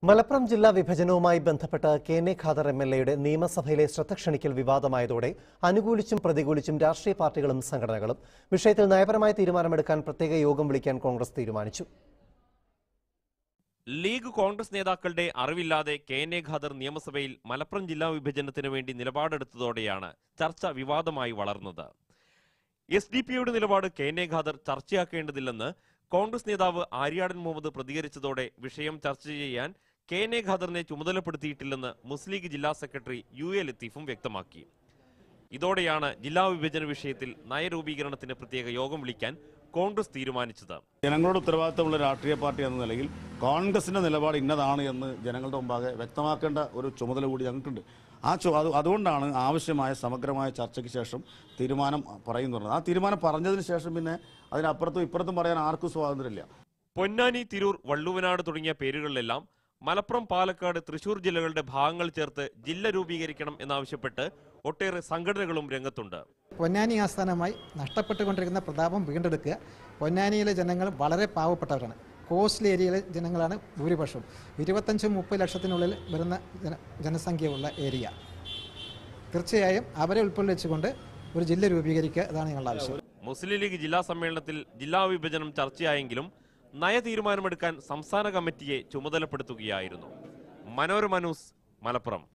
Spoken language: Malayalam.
മലപ്പുറം ജില്ലാ വിഭജനവുമായി ബന്ധപ്പെട്ട് K N A Khader M L എയുടെ നിയമസഭയിലെ ശ്രദ്ധ ക്ഷണിക്കൽ വിവാദമായതോടെ അനുകൂലിച്ചും പ്രതികൂലിച്ചും രാഷ്ട്രീയ പാർട്ടികളും സംഘടനകളും വിഷയത്തിൽ നയപരമായ തീരുമാനമെടുക്കാൻ പ്രത്യേക യോഗം വിളിക്കാൻ കോൺഗ്രസ് തീരുമാനിച്ചു ലീഗ് കോൺഗ്രസ് നേതാക്കളുടെ അറിവില്ലാതെ കെ എൻ എ ഖാദർ നിയമസഭയിൽ മലപ്പുറം ജില്ലാ വിഭജനത്തിന് വേണ്ടി നിലപാടെടുത്തതോടെയാണ് ചർച്ച വിവാദമായി വളർന്നത് എസ് ഡി പിയുടെ നിലപാട് കെ എൻ എ ഖാദർ ചർച്ചയാക്കേണ്ടതില്ലെന്ന് കോൺഗ്രസ് നേതാവ് ആര്യാടൻ മുഹമ്മദ് പ്രതികരിച്ചതോടെ വിഷയം ചർച്ച ചെയ്യാൻ കെ എൻ എ ഖാദറിനെ ചുമതലപ്പെടുത്തിയിട്ടില്ലെന്ന് മുസ്ലിം ലീഗ് ജില്ലാ സെക്രട്ടറി യു എ ലത്തീഫും വ്യക്തമാക്കി ഇതോടെയാണ് ജില്ലാ വിഭജന വിഷയത്തിൽ നയരൂപീകരണത്തിന് പ്രത്യേക യോഗം വിളിക്കാൻ കോൺഗ്രസ് തീരുമാനിച്ചത് ജനങ്ങളോട് ഉത്തരവാദിത്തമുള്ള രാഷ്ട്രീയ പാർട്ടി എന്ന നിലയിൽ കോൺഗ്രസിന്റെ നിലപാട് ഇന്നതാണ് എന്ന് ജനങ്ങളുടെ മുമ്പാകെ വ്യക്തമാക്കേണ്ട ഒരു ചുമതല കൂടി ഞങ്ങൾക്കുണ്ട് ആ ചു അത് അതുകൊണ്ടാണ് ആവശ്യമായ സമഗ്രമായ ചർച്ചയ്ക്ക് ശേഷം തീരുമാനം പറയുന്നത് ആ തീരുമാനം പറഞ്ഞതിന് ശേഷം പിന്നെ അതിനപ്പുറത്തും ഇപ്പുറത്തും പറയാൻ ആർക്കും സ്വാതന്ത്ര്യമില്ല പൊന്നാനി തിരൂർ വള്ളുവനാട് തുടങ്ങിയ പേരുകളിലെല്ലാം മലപ്പുറം പാലക്കാട് തൃശൂർ ജില്ലകളുടെ ഭാഗങ്ങൾ ചേർത്ത് ജില്ല രൂപീകരിക്കണം എന്നാവശ്യപ്പെട്ട് ഒട്ടേറെ സംഘടനകളും രംഗത്തുണ്ട് പൊന്നാനി ആസ്ഥാനമായി നഷ്ടപ്പെട്ടുകൊണ്ടിരിക്കുന്ന പ്രതാപം വീണ്ടെടുക്കുക പൊന്നാനിയിലെ ജനങ്ങൾ വളരെ പാവപ്പെട്ടവരാണ് കോസ്റ്റൽ ഏരിയയിലെ ജനങ്ങളാണ് ഭൂരിപക്ഷവും ഇരുപത്തഞ്ചും മുപ്പത് ലക്ഷത്തിനുള്ളിൽ വരുന്ന ജന ജനസംഖ്യയുള്ള ഏരിയ തീർച്ചയായും അവരെ ഉൾക്കൊള്ളിച്ചുകൊണ്ട് ഒരു ജില്ല രൂപീകരിക്കുക ഇതാണ് ഞങ്ങളുടെ ആവശ്യം മുസ്ലിം ലീഗ് ജില്ലാ സമ്മേളനത്തിൽ ജില്ലാ വിഭജനം ചർച്ചയായെങ്കിലും നയ തീരുമാനമെടുക്കാൻ സംസ്ഥാന കമ്മിറ്റിയെ ചുമതലപ്പെടുത്തുകയായിരുന്നു മനോരമ ന്യൂസ് മലപ്പുറം